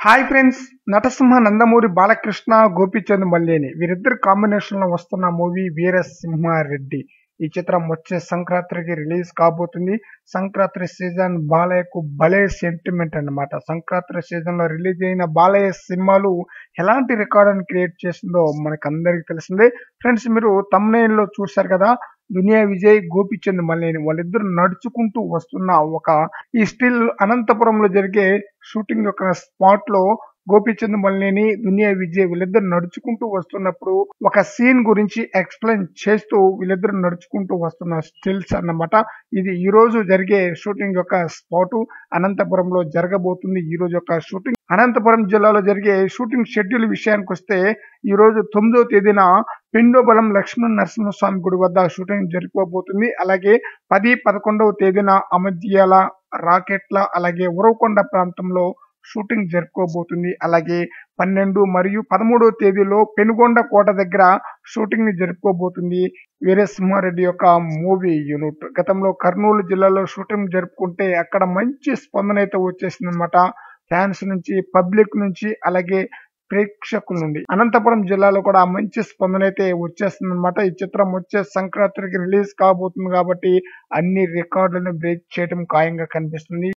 hi friends Natasimha Nandamuri Balakrishna Gopichand Malineni వీరిద్దరు combination లో వస్తున్న మూవీ వీరసింహారెడ్డి ఈ చిత్రం వచ్చే సంక్రాంతికి రిలీజ్ కాబోతుంది సంక్రాంతి సీజన్ బాలయ్యకు భలే సెంటిమెంట్ అన్నమాట సంక్రాంతి సీజన్ లో రిలీజ్ అయిన బాలయ్య సినిమాలు ఎలాంటి రికార్డుని క్రియేట్ చేసిందో మనకు అందరికి తెలిసిందే ఫ్రెండ్స్ మీరు తమ్నైన్ లో చూశారు కదా దునియా విజయ్ గోపిచంద్ మల్లేని వాళ్ళిద్దరు నడుచుకుంటూ వస్తున్న ఒక ఈ స్టిల్ అనంతపురంలో జరిగే షూటింగ్ యొక్క స్పాట్ లో గోపిచంద్ మల్లేని దునియా విజయ్ వీళ్ళిద్దరు నడుచుకుంటూ వస్తున్నప్పుడు ఒక సీన్ గురించి ఎక్స్ప్లెయిన్ చేస్తూ వీళ్ళిద్దరు నడుచుకుంటూ వస్తున్న స్టిల్స్ అన్నమాట ఇది ఈ రోజు జరిగే షూటింగ్ యొక్క స్పాట్ అనంతపురంలో జరగబోతుంది ఈ రోజు యొక్క షూటింగ్ అనంతపురం జిల్లాలో జరిగే షూటింగ్ షెడ్యూల్ విషయానికి వస్తే ఈ రోజు తొమ్మిదో తేదీన పిండోబలం లక్ష్మణ నరసింహస్వామి గుడి వద్ద షూటింగ్ జరిపోబోతుంది అలాగే పది పదకొండవ తేదీన అమధ్యాల రాకెట్ల అలాగే ఉరవకొండ ప్రాంతంలో షూటింగ్ జరుపుకోబోతుంది అలాగే పన్నెండు మరియు పదమూడవ తేదీలో పెనుగొండ కోట దగ్గర షూటింగ్ ని జరుపుకోబోతుంది వీరసింహారెడ్డి యొక్క మూవీ యూనిట్ గతంలో కర్నూలు జిల్లాలో షూటింగ్ జరుపుకుంటే అక్కడ మంచి స్పందన అయితే వచ్చేసింది అనమాట ఫ్యాన్స్ నుంచి పబ్లిక్ నుంచి అలాగే ప్రేక్షకుల నుండి అనంతపురం జిల్లాలో కూడా మంచి స్పందన అయితే వచ్చేస్తుంది అనమాట ఈ చిత్రం వచ్చే సంక్రాంతికి రిలీజ్ కాబోతుంది కాబట్టి అన్ని రికార్డులను బ్రేక్ చేయడం ఖాయంగా కనిపిస్తుంది